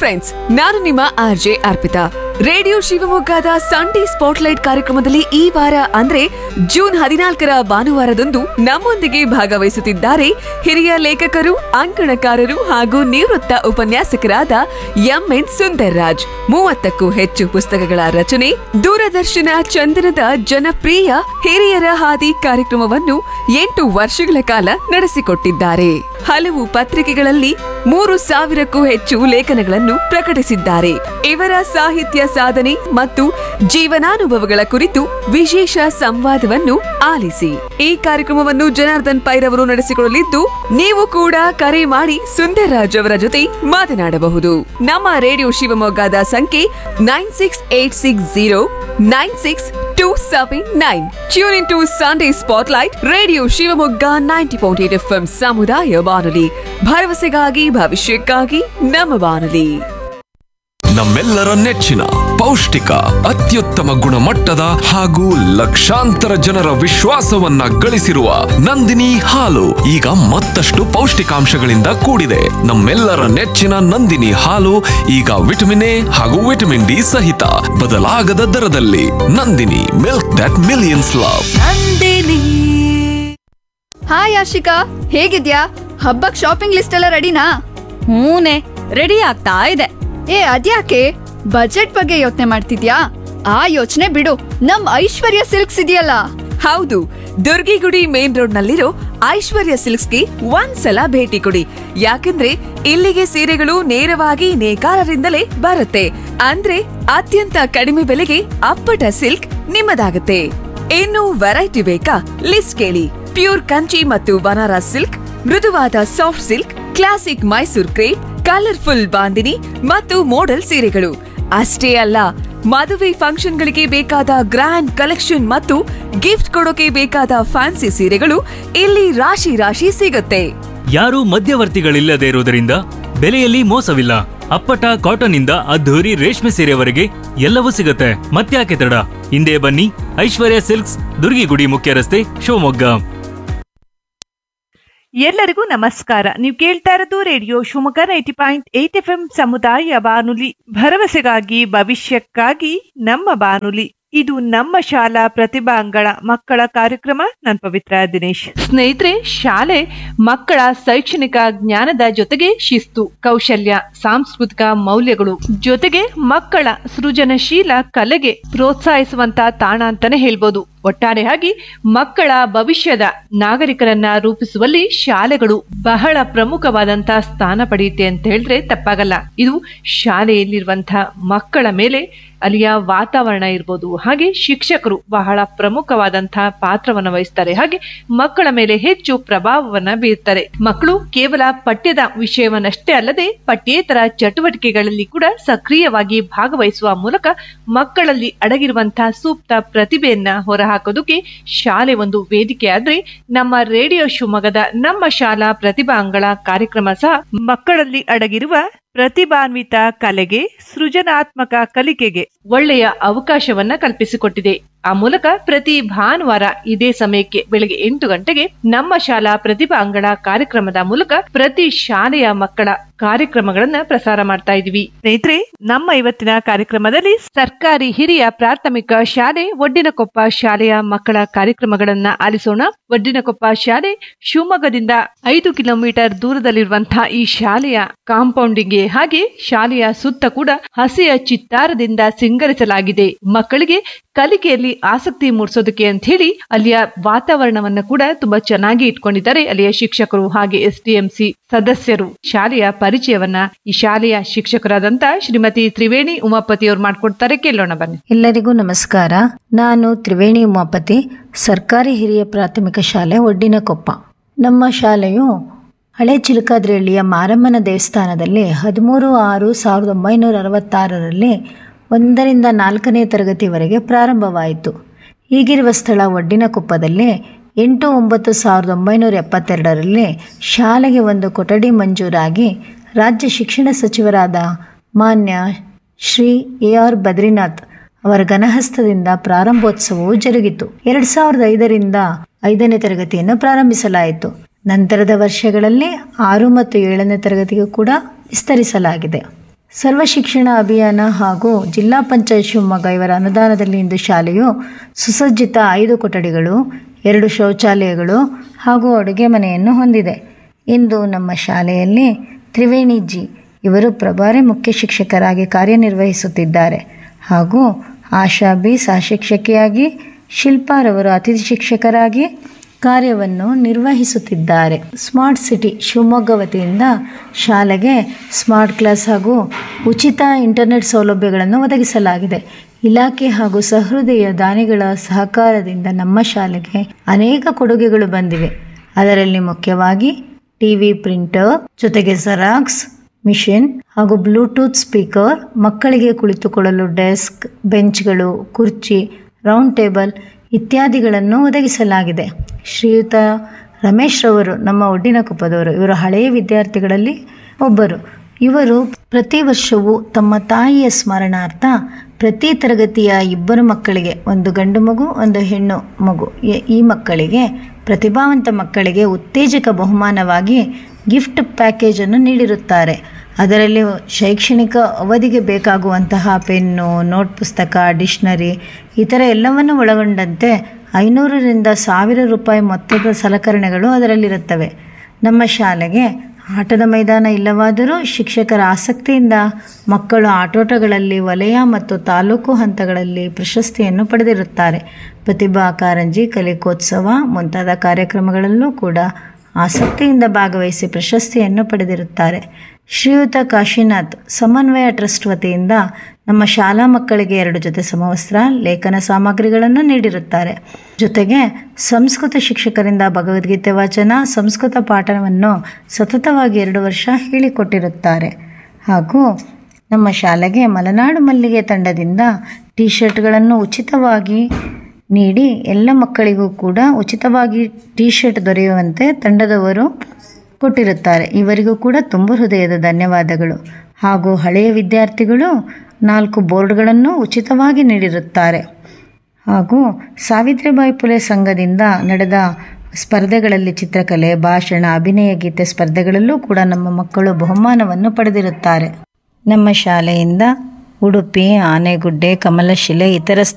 friends ನಾನು ನಿಮ್ಮ R J Arpita radio ಶಿವಮೊಗ್ಗದ ಸಂಡೇ ಸ್ಪಾಟ್ಲೈಟ್ ಕಾರ್ಯಕ್ರಮದಲ್ಲಿ ಈ ವಾರ ಅಂದ್ರೆ ಜೂನ್ ಹದಿನಾಲ್ಕರ ಭಾನುವಾರದಂದು ನಮ್ಮೊಂದಿಗೆ ಭಾಗವಹಿಸುತ್ತಿದ್ದಾರೆ ಹಿರಿಯ ಲೇಖಕರು ಅಂಕಣಕಾರರು ಹಾಗೂ ನಿವೃತ್ತ ಉಪನ್ಯಾಸಕರಾದ ಎಂ ಎನ್ ಸುಂದರ್ ರಾಜ್ ಮೂವತ್ತಕ್ಕೂ ಹೆಚ್ಚು ಪುಸ್ತಕಗಳ ರಚನೆ ದೂರದರ್ಶನ ಚಂದನದ ಜನಪ್ರಿಯ ಹಿರಿಯರ ಹಾದಿ ಕಾರ್ಯಕ್ರಮವನ್ನು ಎಂಟು ವರ್ಷಗಳ ಕಾಲ ನಡೆಸಿಕೊಟ್ಟಿದ್ದಾರೆ ಹಲವು ಪತ್ರಿಕೆಗಳಲ್ಲಿ ಮೂರು ಸಾವಿರಕ್ಕೂ ಹೆಚ್ಚು ಲೇಖನಗಳನ್ನು ಪ್ರಕಟಿಸಿದ್ದಾರೆ ಇವರ ಸಾಹಿತ್ಯ ಸಾಧನೆ ಮತ್ತು ಜೀವನಾನುಭವಗಳ ಕುರಿತು ವಿಶೇಷ ಸಂವಾದವನ್ನು ಆಲಿಸಿ ಈ ಕಾರ್ಯಕ್ರಮವನ್ನು ಜನಾರ್ದನ್ ಪೈರವರು ನಡೆಸಿಕೊಳ್ಳಲಿದ್ದು ನೀವು ಕೂಡ ಕರೆ ಮಾಡಿ ಸುಂದರ್ರಾಜ್ ಅವರ ಜೊತೆ ಮಾತನಾಡಬಹುದು ನಮ್ಮ ರೇಡಿಯೋ ಶಿವಮೊಗ್ಗದ ಸಂಖ್ಯೆ nine six eight six zero nine six two seven nine tune in to Sunday spotlight radio Shivamogga ninety point eight F ಸಮುದಾಯ ಬಾನುಲಿ ಭರವಸೆಗಾಗಿ ಭವಿಷ್ಯಕ್ಕಾಗಿ ನಮ್ಮ ಬಾನುಲಿ ನಮ್ಮೆಲ್ಲರ ನೆಚ್ಚಿನ ಪೌಷ್ಟಿಕ ಅತ್ಯುತ್ತಮ ಗುಣಮಟ್ಟದ ಹಾಗೂ ಲಕ್ಷಾಂತರ ಜನರ ವಿಶ್ವಾಸವನ್ನ ಗಳಿಸಿರುವ ನಂದಿನಿ ಹಾಲು ಈಗ ಮತ್ತಷ್ಟು ಪೌಷ್ಟಿಕಾಂಶಗಳಿಂದ ಕೂಡಿದೆ ನಮ್ಮೆಲ್ಲರ ನೆಚ್ಚಿನ ನಂದಿನಿ ಹಾಲು ಈಗ ವಿಟಮಿನ್ ಎ ಹಾಗೂ ವಿಟಮಿನ್ ಡಿ ಸಹಿತ ಬದಲಾಗದ ದರದಲ್ಲಿ Nandini milk that millions love hi Ashika ಹೇಗಿದ್ಯಾ ಹಬ್ಬಕ್ ಶಾಪಿಂಗ್ ಲಿಸ್ಟ್ ಎಲ್ಲ ರೆಡಿನಾ ಹೂನೆ ರೆಡಿ ಆಗ್ತಾ ಇದೆ ಏ ಅದ್ಯಾಕೆ ಬಜೆಟ್ ಬಗ್ಗೆ ಯೋಚನೆ ಮಾಡ್ತಿದ್ಯಾ ಆ ಯೋಚನೆ ಬಿಡು ನಮ್ ಐಶ್ವರ್ಯ ಸಿಲ್ಕ್ಸ್ ಇದೆಯಲ್ಲ ಹೌದು ದುರ್ಗಿಗುಡಿ ಮೇನ್ ರೋಡ್ ನಲ್ಲಿರೋ ಐಶ್ವರ್ಯ ಸಿಲ್ಕ್ಸ್ಗೆ ಒಂದ್ಸಲ ಭೇಟಿ ಕೊಡಿ ಯಾಕಂದ್ರೆ ಇಲ್ಲಿಗೆ ಸೀರೆಗಳು ನೇರವಾಗಿ ನೇಕಾರರಿಂದಲೇ ಬರುತ್ತೆ ಅಂದ್ರೆ ಅತ್ಯಂತ ಕಡಿಮೆ ಬೆಲೆಗೆ ಅಪ್ಪಟ ಸಿಲ್ಕ್ ನಿಮ್ಮದಾಗುತ್ತೆ ಇನ್ನು ವೆರೈಟಿ ಬೇಕಾ ಲಿಸ್ಟ್ ಕೇಳಿ ಪ್ಯೂರ್ ಕಂಚಿ ಮತ್ತು ಬನಾರಸ್ ಸಿಲ್ಕ್ ಮೃದುವಾದ soft silk classic Mysore crepe colourful bandhani ಮತ್ತು ಮೋಡಲ್ ಸೀರೆಗಳು ಅಷ್ಟೇ ಅಲ್ಲ ಮದುವೆ ಫಂಕ್ಷನ್ಗಳಿಗೆ ಬೇಕಾದ ಗ್ರ್ಯಾಂಡ್ ಕಲೆಕ್ಷನ್ ಮತ್ತು ಗಿಫ್ಟ್ ಕೊಡೋಕೆ ಬೇಕಾದ ಫ್ಯಾನ್ಸಿ ಸೀರೆಗಳು ಇಲ್ಲಿ ರಾಶಿ ರಾಶಿ ಸಿಗುತ್ತೆ ಯಾರೂ ಮಧ್ಯವರ್ತಿಗಳಿಲ್ಲದೆ ಇರುವುದರಿಂದ ಬೆಲೆಯಲ್ಲಿ ಮೋಸವಿಲ್ಲ ಅಪ್ಪಟ ಕಾಟನ್ ಇಂದ ಅದ್ಧೂರಿ ರೇಷ್ಮೆ ಸೀರೆವರೆಗೆ ಎಲ್ಲವೂ ಸಿಗುತ್ತೆ ಮತ್ತ್ಯಾಕೆ ತಡ ಹಿಂದೆ ಬನ್ನಿ ಐಶ್ವರ್ಯ ಸಿಲ್ಕ್ಸ್ ದುರ್ಗಿಗುಡಿ ಮುಖ್ಯ ರಸ್ತೆ ಶಿವಮೊಗ್ಗ ಎಲ್ಲರಿಗೂ ನಮಸ್ಕಾರ ನೀವು ಕೇಳ್ತಾ ಇರೋದು radio Shivamogga ninety point eight F M ಸಮುದಾಯ ಬಾನುಲಿ ಭರವಸೆಗಾಗಿ ಭವಿಷ್ಯಕ್ಕಾಗಿ ನಮ್ಮ ಬಾನುಲಿ ಇದು ನಮ್ಮ ಶಾಲಾ ಪ್ರತಿಭಾಂಗಣ ಮಕ್ಕಳ ಕಾರ್ಯಕ್ರಮ ನಾನು ಪವಿತ್ರ ದಿನೇಶ್ ಸ್ನೇಹಿತರೆ ಶಾಲೆ ಮಕ್ಕಳ ಶೈಕ್ಷಣಿಕ ಜ್ಞಾನದ ಜೊತೆಗೆ ಶಿಸ್ತು ಕೌಶಲ್ಯ ಸಾಂಸ್ಕೃತಿಕ ಮೌಲ್ಯಗಳು ಜೊತೆಗೆ ಮಕ್ಕಳ ಸೃಜನಶೀಲ ಕಲೆಗೆ ಪ್ರೋತ್ಸಾಹಿಸುವಂತ ತಾಣ ಅಂತಾನೆ ಹೇಳ್ಬೋದು ಒಟ್ಟಾರೆಯಾಗಿ ಮಕ್ಕಳ ಭವಿಷ್ಯದ ನಾಗರಿಕರನ್ನ ರೂಪಿಸುವಲ್ಲಿ ಶಾಲೆಗಳು ಬಹಳ ಪ್ರಮುಖವಾದಂತಹ ಸ್ಥಾನ ಪಡೆಯುತ್ತೆ ಅಂತ ಹೇಳಿದ್ರೆ ತಪ್ಪಾಗಲ್ಲ ಇದು ಶಾಲೆಯಲ್ಲಿರುವಂತಹ ಮಕ್ಕಳ ಮೇಲೆ ಅಲ್ಲಿಯ ವಾತಾವರಣ ಇರ್ಬೋದು ಹಾಗೆ ಶಿಕ್ಷಕರು ಬಹಳ ಪ್ರಮುಖವಾದಂತಹ ಪಾತ್ರವನ್ನ ವಹಿಸ್ತಾರೆ ಹಾಗೆ ಮಕ್ಕಳ ಮೇಲೆ ಹೆಚ್ಚು ಪ್ರಭಾವವನ್ನ ಬೀರ್ತಾರೆ ಮಕ್ಕಳು ಕೇವಲ ಪಠ್ಯದ ವಿಷಯವನ್ನಷ್ಟೇ ಅಲ್ಲದೆ ಪಠ್ಯೇತರ ಚಟುವಟಿಕೆಗಳಲ್ಲಿ ಕೂಡ ಸಕ್ರಿಯವಾಗಿ ಭಾಗವಹಿಸುವ ಮೂಲಕ ಮಕ್ಕಳಲ್ಲಿ ಅಡಗಿರುವಂತಹ ಸೂಕ್ತ ಪ್ರತಿಭೆಯನ್ನ ಹೊರಹಾಕೋದಕ್ಕೆ ಶಾಲೆ ಒಂದು ವೇದಿಕೆ ಆದ್ರೆ ನಮ್ಮ ರೇಡಿಯೋ ಶಿವಮೊಗ್ಗದ ನಮ್ಮ ಶಾಲಾ ಪ್ರತಿಭಾಂಗಳ ಕಾರ್ಯಕ್ರಮ ಸಹ ಮಕ್ಕಳಲ್ಲಿ ಅಡಗಿರುವ ಪ್ರತಿಭಾನ್ವಿತ ಕಲೆಗೆ ಸೃಜನಾತ್ಮಕ ಕಲಿಕೆಗೆ ಒಳ್ಳೆಯ ಅವಕಾಶವನ್ನ ಕಲ್ಪಿಸಿಕೊಟ್ಟಿದೆ ಆ ಮೂಲಕ ಪ್ರತಿ ಭಾನುವಾರ ಇದೇ ಸಮಯಕ್ಕೆ ಬೆಳಗ್ಗೆ ಎಂಟು ಗಂಟೆಗೆ ನಮ್ಮ ಶಾಲಾ ಪ್ರತಿಭಾಂಗಣ ಕಾರ್ಯಕ್ರಮದ ಮೂಲಕ ಪ್ರತಿ ಶಾಲೆಯ ಮಕ್ಕಳ ಕಾರ್ಯಕ್ರಮಗಳನ್ನ ಪ್ರಸಾರ ಮಾಡ್ತಾ ಇದೀವಿ ಸ್ನೇಹಿತರೆ ನಮ್ಮ ಇವತ್ತಿನ ಕಾರ್ಯಕ್ರಮದಲ್ಲಿ ಸರ್ಕಾರಿ ಹಿರಿಯ ಪ್ರಾಥಮಿಕ ಶಾಲೆ ಒಡ್ಡಿನಕೊಪ್ಪ ಶಾಲೆಯ ಮಕ್ಕಳ ಕಾರ್ಯಕ್ರಮಗಳನ್ನ ಆಲಿಸೋಣ ಒಡ್ಡಿನಕೊಪ್ಪ ಶಾಲೆ ಶಿವಮೊಗ್ಗದಿಂದ ಐದು ಕಿಲೋಮೀಟರ್ ದೂರದಲ್ಲಿರುವಂತಹ ಈ ಶಾಲೆಯ ಕಾಂಪೌಂಡಿಗೆ ಹಾಗೆ ಶಾಲೆಯ ಸುತ್ತ ಕೂಡ ಹಸಿಯ ಚಿತ್ತಾರದಿಂದ ಸಿಂಗರಿಸಲಾಗಿದೆ ಮಕ್ಕಳಿಗೆ ಕಲಿಕೆಯಲ್ಲಿ ಆಸಕ್ತಿ ಮೂಡಿಸೋದಕ್ಕೆ ಅಂತ ಹೇಳಿ ಅಲ್ಲಿಯ ವಾತಾವರಣವನ್ನ ಕೂಡ ತುಂಬಾ ಚೆನ್ನಾಗಿ ಇಟ್ಕೊಂಡಿದ್ದಾರೆ ಅಲ್ಲಿಯ ಶಿಕ್ಷಕರು ಹಾಗೆ ಎಸ್ ಸಿ ಸದಸ್ಯರು ಶಾಲೆಯ ಪರಿಚಯವನ್ನ ಈ ಶಾಲೆಯ ಶಿಕ್ಷಕರಾದಂತ ಶ್ರೀಮತಿ ತ್ರಿವೇಣಿ ಉಮಾಪತಿ ಅವ್ರು ಮಾಡ್ಕೊಡ್ತಾರೆ ಕೇಳೋಣ ಬನ್ನಿ ಎಲ್ಲರಿಗೂ ನಮಸ್ಕಾರ ನಾನು ತ್ರಿವೇಣಿ ಉಮಾಪತಿ ಸರ್ಕಾರಿ ಹಿರಿಯ ಪ್ರಾಥಮಿಕ ಶಾಲೆ ಒಡ್ಡಿನಕೊಪ್ಪ ನಮ್ಮ ಶಾಲೆಯು ಹಳೆ ಚಿಲಕಾದ್ರಿಹಳ್ಳಿಯ ಮಾರಮ್ಮನ ದೇವಸ್ಥಾನದಲ್ಲಿ ಹದಿಮೂರು ಆರು ಸಾವಿರದ ಒಂಬೈನೂರ ಅರವತ್ತಾರರಲ್ಲಿ ಒಂದರಿಂದ ನಾಲ್ಕನೇ ತರಗತಿವರೆಗೆ ಪ್ರಾರಂಭವಾಯಿತು ಈಗಿರುವ ಸ್ಥಳ ಒಡ್ಡಿನಕೊಪ್ಪದಲ್ಲಿ ಎಂಟು ಒಂಬತ್ತು ಸಾವಿರದ ಒಂಬೈನೂರ ಎಪ್ಪತ್ತೆರಡರಲ್ಲಿ ಶಾಲೆಗೆ ಒಂದು ಕೊಠಡಿ ಮಂಜೂರಾಗಿ ರಾಜ್ಯ ಶಿಕ್ಷಣ ಸಚಿವರಾದ ಮಾನ್ಯ ಶ್ರೀ ಎ ಆರ್ ಬದ್ರಿನಾಥ್ ಅವರ ಘನಹಸ್ತದಿಂದ ಪ್ರಾರಂಭೋತ್ಸವವು ಜರುಗಿತು ಎರಡು ಸಾವಿರದ ಐದರಿಂದ ಐದನೇ ತರಗತಿಯನ್ನು ಪ್ರಾರಂಭಿಸಲಾಯಿತು ನಂತರದ ವರ್ಷಗಳಲ್ಲಿ ಆರು ಮತ್ತು ಏಳನೇ ತರಗತಿಗೂ ಕೂಡ ವಿಸ್ತರಿಸಲಾಗಿದೆ ಸರ್ವ ಶಿಕ್ಷಣ ಅಭಿಯಾನ ಹಾಗೂ ಜಿಲ್ಲಾ ಪಂಚಾಯತ್ ಶಿವಮೊಗ್ಗ ಇವರ ಅನುದಾನದಲ್ಲಿ ಇಂದು ಶಾಲೆಯು ಸುಸಜ್ಜಿತ ಐದು ಕೊಠಡಿಗಳು ಎರಡು ಶೌಚಾಲಯಗಳು ಹಾಗೂ ಅಡುಗೆ ಮನೆಯನ್ನು ಹೊಂದಿದೆ ಇಂದು ನಮ್ಮ ಶಾಲೆಯಲ್ಲಿ ತ್ರಿವೇಣಿ ಜಿ ಇವರು ಪ್ರಭಾರಿ ಮುಖ್ಯ ಶಿಕ್ಷಕರಾಗಿ ಕಾರ್ಯನಿರ್ವಹಿಸುತ್ತಿದ್ದಾರೆ ಹಾಗೂ ಆಶಾ ಬಿ ಸಹಶಿಕ್ಷಕಿಯಾಗಿ ಶಿಲ್ಪಾರವರು ಅತಿಥಿ ಶಿಕ್ಷಕರಾಗಿ ಕಾರ್ಯವನ್ನು ನಿರ್ವಹಿಸುತ್ತಿದ್ದಾರೆ ಸ್ಮಾರ್ಟ್ ಸಿಟಿ ಶಿವಮೊಗ್ಗ ವತಿಯಿಂದ ಶಾಲೆಗೆ ಸ್ಮಾರ್ಟ್ ಕ್ಲಾಸ್ ಹಾಗೂ ಉಚಿತ ಇಂಟರ್ನೆಟ್ ಸೌಲಭ್ಯಗಳನ್ನು ಒದಗಿಸಲಾಗಿದೆ ಇಲಾಖೆ ಹಾಗೂ ಸಹೃದಯ ದಾನಿಗಳ ಸಹಕಾರದಿಂದ ನಮ್ಮ ಶಾಲೆಗೆ ಅನೇಕ ಕೊಡುಗೆಗಳು ಬಂದಿವೆ ಅದರಲ್ಲಿ ಮುಖ್ಯವಾಗಿ ಟಿವಿ ಪ್ರಿಂಟರ್ ಜೊತೆಗೆ ಜೆರಾಕ್ಸ್ ಮಿಷಿನ್ ಹಾಗೂ ಬ್ಲೂಟೂತ್ ಸ್ಪೀಕರ್ ಮಕ್ಕಳಿಗೆ ಕುಳಿತುಕೊಳ್ಳಲು ಡೆಸ್ಕ್ ಬೆಂಚ್ಗಳು ಕುರ್ಚಿ ರೌಂಡ್ ಟೇಬಲ್ ಇತ್ಯಾದಿಗಳನ್ನು ಒದಗಿಸಲಾಗಿದೆ ಶ್ರೀಯುತ ರಮೇಶ್ ರವರು ನಮ್ಮ ಒಡ್ಡಿನಕೊಪ್ಪದವರು ಇವರು ಹಳೆಯ ವಿದ್ಯಾರ್ಥಿಗಳಲ್ಲಿ ಒಬ್ಬರು ಇವರು ಪ್ರತಿ ವರ್ಷವೂ ತಮ್ಮ ತಾಯಿಯ ಸ್ಮರಣಾರ್ಥ ಪ್ರತಿ ತರಗತಿಯ ಇಬ್ಬರು ಮಕ್ಕಳಿಗೆ ಒಂದು ಗಂಡು ಮಗು ಒಂದು ಹೆಣ್ಣು ಮಗು ಈ- ಈ ಮಕ್ಕಳಿಗೆ ಪ್ರತಿಭಾವಂತ ಮಕ್ಕಳಿಗೆ ಉತ್ತೇಜಕ ಬಹುಮಾನವಾಗಿ ಗಿಫ್ಟ್ ಪ್ಯಾಕೇಜನ್ನು ನೀಡಿರುತ್ತಾರೆ ಅದರಲ್ಲಿ ಶೈಕ್ಷಣಿಕ ಅವಧಿಗೆ ಬೇಕಾಗುವಂತಹ ಪೆನ್ನು ನೋಟ್ ಪುಸ್ತಕ ಡಿಕ್ಷನರಿ ಇತರ ಎಲ್ಲವನ್ನು ಒಳಗೊಂಡಂತೆ ಐನೂರರಿಂದ ಸಾವಿರ ರೂಪಾಯಿ ಮೊತ್ತದ ಸಲಕರಣೆಗಳು ಅದರಲ್ಲಿರುತ್ತವೆ ನಮ್ಮ ಶಾಲೆಗೆ ಆಟದ ಮೈದಾನ ಇಲ್ಲವಾದರೂ ಶಿಕ್ಷಕರ ಆಸಕ್ತಿಯಿಂದ ಮಕ್ಕಳು ಆಟೋಟಗಳಲ್ಲಿ ವಲಯ ಮತ್ತು ತಾಲೂಕು ಹಂತಗಳಲ್ಲಿ ಪ್ರಶಸ್ತಿಯನ್ನು ಪಡೆದಿರುತ್ತಾರೆ ಪ್ರತಿಭಾ ಕಾರಂಜಿ ಕಲಿಕೋತ್ಸವ ಮುಂತಾದ ಕಾರ್ಯಕ್ರಮಗಳಲ್ಲೂ ಕೂಡ ಆಸಕ್ತಿಯಿಂದ ಭಾಗವಹಿಸಿ ಪ್ರಶಸ್ತಿಯನ್ನು ಪಡೆದಿರುತ್ತಾರೆ ಶ್ರೀಯುತ ಕಾಶಿನಾಥ್ ಸಮನ್ವಯ ಟ್ರಸ್ಟ್ ವತಿಯಿಂದ ನಮ್ಮ ಶಾಲಾ ಮಕ್ಕಳಿಗೆ ಎರಡು ಜೊತೆ ಸಮವಸ್ತ್ರ ಲೇಖನ ಸಾಮಗ್ರಿಗಳನ್ನು ನೀಡಿರುತ್ತಾರೆ ಜೊತೆಗೆ ಸಂಸ್ಕೃತ ಶಿಕ್ಷಕರಿಂದ ಭಗವದ್ಗೀತೆ ವಾಚನ ಸಂಸ್ಕೃತ ಪಾಠವನ್ನು ಸತತವಾಗಿ ಎರಡು ವರ್ಷ ಹೇಳಿಕೊಟ್ಟಿರುತ್ತಾರೆ ಹಾಗೂ ನಮ್ಮ ಶಾಲೆಗೆ ಮಲೆನಾಡು ಮಲ್ಲಿಗೆ ತಂಡದಿಂದ ಟಿ ಶರ್ಟ್ಗಳನ್ನು ಉಚಿತವಾಗಿ ನೀಡಿ ಎಲ್ಲ ಮಕ್ಕಳಿಗೂ ಕೂಡ ಉಚಿತವಾಗಿ ಟಿ ಶರ್ಟ್ ದೊರೆಯುವಂತೆ ತಂಡದವರು ಕೊಟ್ಟಿರುತ್ತಾರೆ ಇವರಿಗೂ ಕೂಡ ತುಂಬ ಹೃದಯದ ಧನ್ಯವಾದಗಳು ಹಾಗೂ ಹಳೆಯ ವಿದ್ಯಾರ್ಥಿಗಳು ನಾಲ್ಕು ಬೋರ್ಡ್ಗಳನ್ನು ಉಚಿತವಾಗಿ ನೀಡಿರುತ್ತಾರೆ ಹಾಗೂ ಸಾವಿತ್ರಿಬಾಯಿ ಪುಲೆ ಸಂಘದಿಂದ ನಡೆದ ಸ್ಪರ್ಧೆಗಳಲ್ಲಿ ಚಿತ್ರಕಲೆ ಭಾಷಣ ಅಭಿನಯ ಗೀತೆ ಸ್ಪರ್ಧೆಗಳಲ್ಲೂ ಕೂಡ ನಮ್ಮ ಮಕ್ಕಳು ಬಹುಮಾನವನ್ನು ಪಡೆದಿರುತ್ತಾರೆ ನಮ್ಮ ಶಾಲೆಯಿಂದ ಉಡುಪಿ ಆನೆಗುಡ್ಡೆ ಕಮಲಶಿಲೆ ಇತರ